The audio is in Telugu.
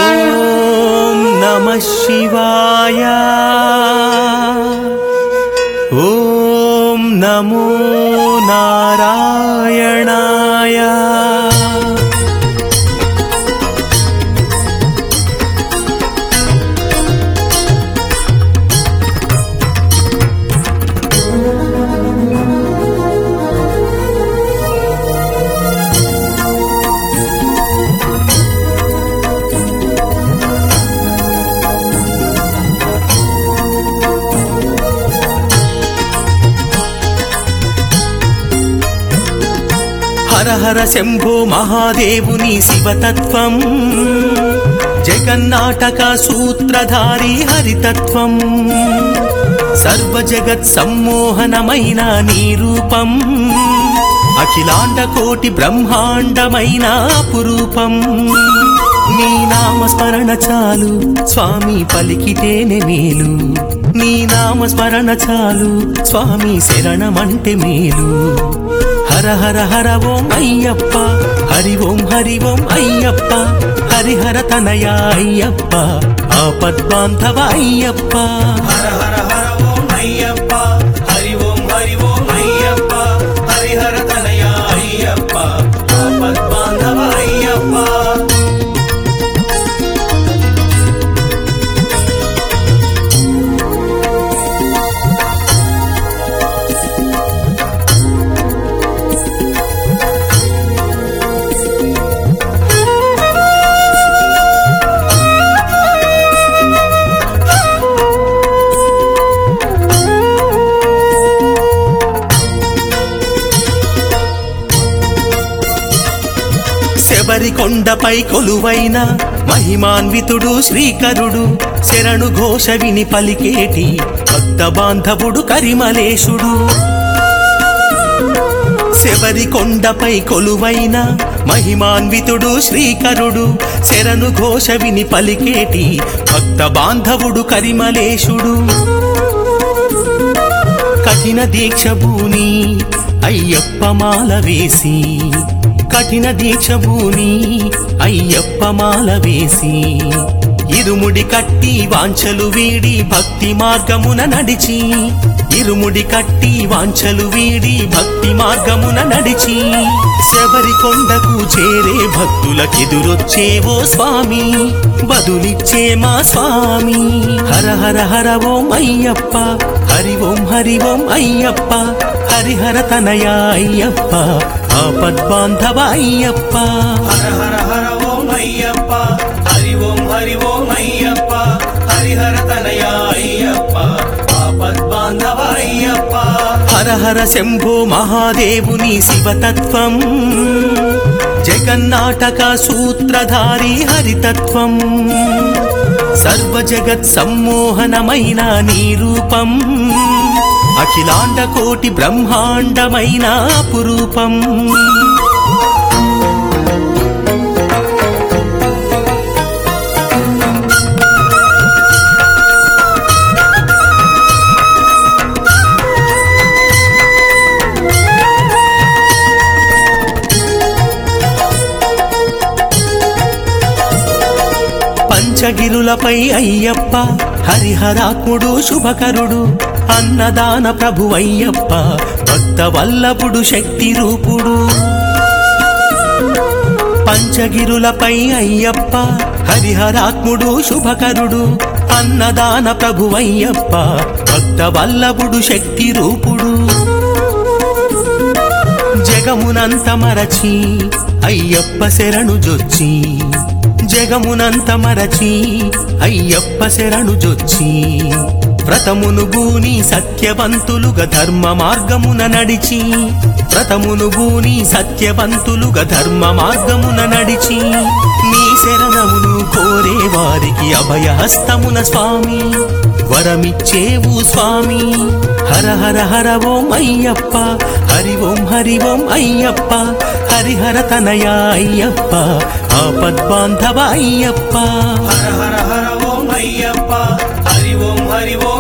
ఓం నమ శివాయ ఓం నమో నారాయణాయ హర హర శంభో మహాదేవుని శివతత్వం జగన్నాటక సూత్రధారి హరితత్వం సర్వ జగత్ సమ్మోహనమైన నీ రూపం అఖిలాండ కోటి బ్రహ్మాండమైన అపురూపం నీ నామస్మరణ చాలు స్వామి పలికితేనే మేలు నీ నామస్మరణ చాలు స్వామి శరణమంటే మేలు హర హర హర ఓం అయ్యప్ప హరి ఓం హరి ఓం అయ్యప్ప హరిహర తనయ అయ్యప్ప ఆపద్బాంధవ అయ్యప్ప హర హర హర ఓం అయ్యప్ప హరి ఓం హరి ఓం అయ్యప్ప హరిహర తనయ అయ్యప్ప ఆపద్బాంధవ అయ్యప్ప శబరి కొండపై కొలువైన మహిమాన్వితుడు శ్రీకరుడు శరణు ఘోష విని పలికేటి భక్త బాంధవుడు కరిమలేశుడు శబరి కొండపై కొలువైన మహిమాన్వితుడు శ్రీకరుడు శరణు ఘోష విని పలికేటి భక్త బాంధవుడు కరిమలేశుడు కఠిన దీక్ష భూని అయ్యప్ప మాల వేసి కఠిన దీక్ష భూని అయ్యప్ప మాల వేసి ఇరుముడి కట్టి వాంఛలు వీడి భక్తి మార్గమున నడిచి ఇరుముడి కట్టి వాంఛలు వీడి భక్తి మార్గమున నడిచి శబరి కొండకు చేరే భక్తులకెదురొచ్చేవో స్వామి బదులిచ్చే మా స్వామి హర హర హర ఓం అయ్యప్ప హరి ఓం హరి ఓం అయ్యప్ప హరిహర తనయ అయ్యప్ప ఆపద్బాంధవ అయ్యప్ప హర హర హర ఓం అయ్యప్ప హరి ఓం హరి ఓం అయ్యప్ప హరిహర తనయ అయ్యప్ప ఆపద్బాంధవ అయ్యప్ప హర హర శంభో మహాదేవుని శివతత్వం జగన్నాటక సూత్రధారి హరితత్వం సర్వ జగత్ సమ్మోహనమైన నీ రూపం అఖిలాండ కోటి బ్రహ్మాండమైన అపురూపం పంచగిరులపై అయ్యప్ప హరిహరాత్ముడు శుభకరుడు అన్నదాన ప్రభు అయ్యప్ప భక్త వల్లభుడు శక్తి రూపుడు పంచగిరులపై అయ్యప్ప హరిహరాత్ముడు శుభకరుడు అన్నదాన ప్రభు అయ్యప్ప భక్త వల్లభుడు శక్తి రూపుడు జగమునంత మరచి అయ్యప్ప శరణు జొచ్చి జగమునంత మరచి అయ్యప్ప శరణు జొచ్చి వ్రతమును గూని సత్యవంతులుగా ధర్మ మార్గమున నడిచి వ్రతమును గూని సత్యవంతులుగా ధర్మ మార్గమున నడిచి నీ శరణమును కోరే వారికి అభయహస్తమున స్వామి వరమిచ్చేవు స్వామి హర హర హర ఓం అయ్యప్ప హరి ఓం హరి ఓం అయ్యప్ప హరిహర తనయ అయ్యప్ప ఆపద్బాంధవ అయ్యప్ప హర హర హర ఓం అయ్యప్ప హరి ఓం హరి ఓం